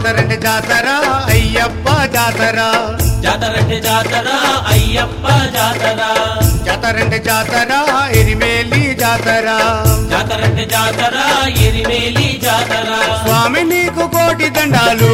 జాతరంటే జాతర అయ్యప్ప జాతర జాతరంటే జాతర అయ్యప్ప జాతర జాతరంటే జాతర ఎరిమేలి జాతర జాతరంటే జాతర ఎరిమేలి జాతర స్వామి నీకు కోటి దండాలు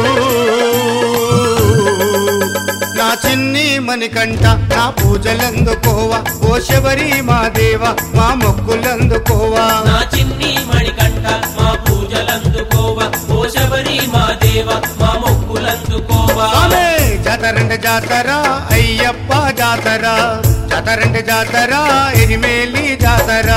నా చిన్ని మణికంఠ నా పూజలందుకోవా ఓ శబరి మా దేవ మా మొక్కులందుకోవా నా చిన్ని మణికంఠ మా పూజలందుకోవ ఓ శబరి మా దేవ మా మొక్కులందుకోవా ఆమె జాతరంటే జాతర అయ్యప్ప జాతర జాతరంటే జాతర ఎరిమేలి జాతర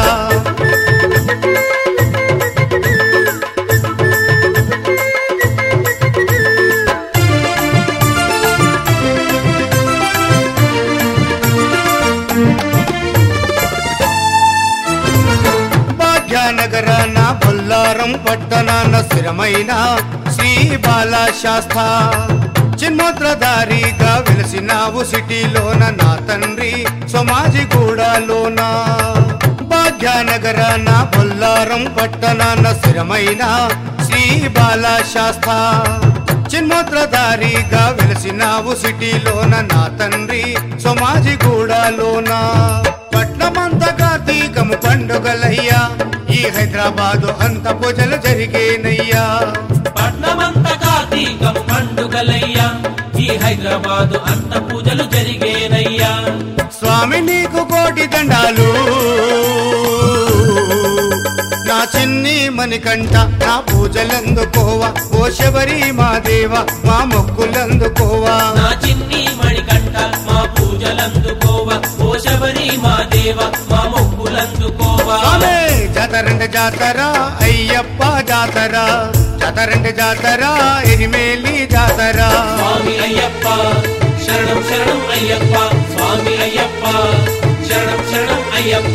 భాగ్యనగరాన బొల్లారం పట్టణాన స్థిరమైన శ్రీ బాలా శాస్త చిన్ముద్రధారిగా వెలిసినావు సిటీలోన నా తండ్రి సమాజిగూడలోన భాగ్యనగరాన బొల్లారం పట్టణాన స్థిరమైన శ్రీ బాలా శాస్త చిన్ముద్రధారిగా వెలిసినావు సిటీలోన నా తండ్రి సమాజిగూడలోన పట్నమంత కార్తీకము పండుగలయ్యా ఈ హైదరాబాదు అంత పూజలు జరిగేనయ్యా పట్నమంత కార్తీకము పండుగలయ్యా ఈ హైదరాబాదు అంత పూజలు జరిగేనయ్యా స్వామి నీకు కోటి దండాలు నా చిన్ని మణికంఠ నా పూజలందుకోవా ఓ శబరి మా దేవ మా మొక్కులందుకోవా నా చిన్ని మణికంఠ మా పూజలందుకోవ ఓ శబరి మా దేవ మా మొక్కులందుకోవా ఆమె జాతరంటే జాతర అయ్యప్ప జాతర జాతరంటే జాతర ఎరిమేలి జాతర స్వామి అయ్యప్ప శరణం శరణం అయ్యప్ప స్వామి అయ్యప్ప శరణం శరణం అయ్యప్ప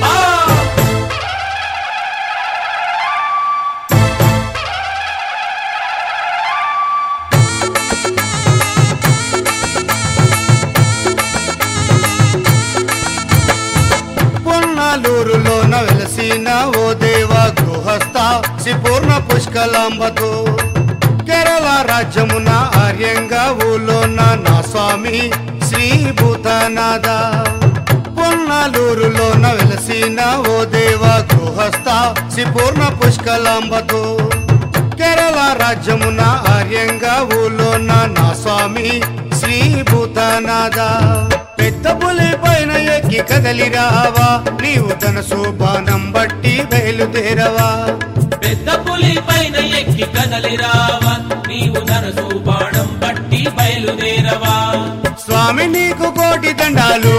పొన్నాలూరులోన వెలసిన ఓ దేవ గృహస్థ శ్రీపూర్ణ పుష్కలాంబతో కేరళ రాజ్యమున ఆర్యంగా ఊలోన నా స్వామి శ్రీ భూతనాథ పొన్నాలూరులోన వెలసిన ఓ దేవ గృహస్థ శ్రీపూర్ణ పుష్కలాంబతో కేరళ రాజ్యమున ఆర్యంగా ఊలోన నా స్వామి శ్రీ భూతనాథ పెద్ద పులి పైన ఎక్కి కదలి రావా నీవు తన శోభానం బట్టి బయలుదేరవా పెద్ద పులి పైన ఎక్కి కదలి రావా నీవు నరసు బాణం బట్టి బయలుదేరవా స్వామి నీకు కోటి దండాలు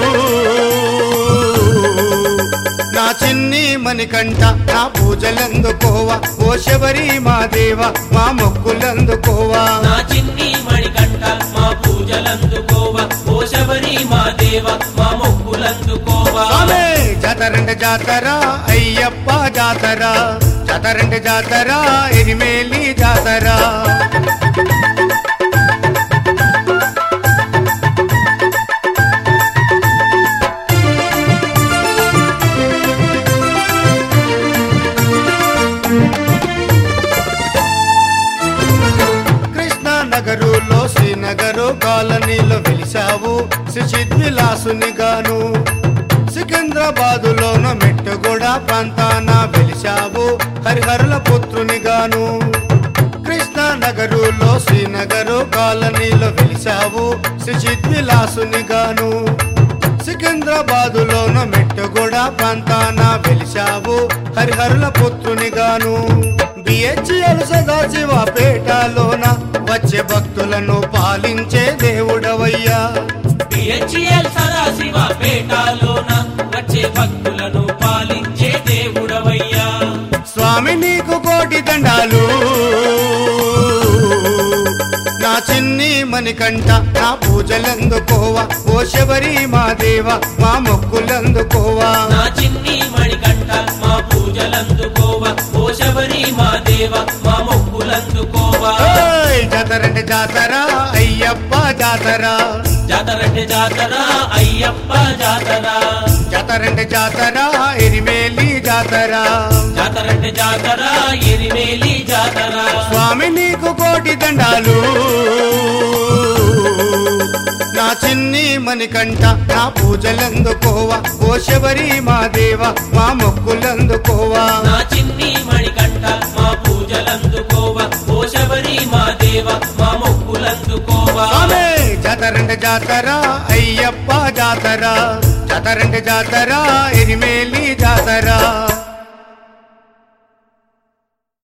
నా చిన్ని మణికంఠ నా పూజలందుకోవా ఓ శబరి మా దేవ మా మొక్కులందుకోవా నా చిన్ని మణికంఠ మా పూజలందుకోవ ఓ శబరి మా దేవ మా మొక్కులందుకోవా ఆమె జాతరంటే జాతర అయ్యప్ప జాతర జాతరంటే జాతర ఎరిమేలి జాతర కృష్ణ నగరులో శ్రీనగరు కాలనీలో వెలిసావు సుచిద్విలాసుని గాను సికింద్రాబాదులోన మెట్టుగూడ ప్రాంతాన వెలిసావు హరిహరుల పుత్రుని గాను కృష్ణ నగరులో శ్రీనగరు కాలనీలో వెలిసావు సుచిద్విలాసుని గాను సికింద్రాబాదులోన మెట్టుగూడ ప్రాంతాన వెలిసావు హరిహరుల పుత్రుని గాను బిహెచ్ఎల్ సదాశివ పేటలోన వచ్చే భక్తులను పాలించే దేవుడవయ్యా పిహెచ్ఎల్ సదాశివ పేటాలోన వచ్చే భక్తులను పాలించే దేవుడవయ్యా స్వామి నీకు కోటి దండాలు నా చిన్ని మణికంఠ నా పూజలందుకోవా ఓ శబరి మా దేవ మా మొక్కులందుకోవా నా చిన్ని మణికంఠ మా పూజలందుకోవ ఓ శబరి మా దేవ మా మొక్కులందుకోవా ఏయ్, జాతరంటే జాతర అయ్యప్ప జాతర జాతరంటే జాతర అయ్యప్ప జాతర జాతరంటే జాతర ఎరిమేలి జాతర జాతరంటే జాతర ఎరిమేలి జాతర స్వామి నీకు కోటి కోటి దండాలు నా చిన్ని మణికంఠ నా పూజలందుకోవా ఓ శబరి మా దేవ మా మొక్కులందుకోవా నా చిన్ని మణికంఠ మా పూజలందుకోవ ఓ శబరి మా దేవ మా మొక్కులందుకోవా ఆమె జాతరంటే జాతర అయ్యప్ప జాతర జాతరంటే జాతర ఎరిమేలి జాతర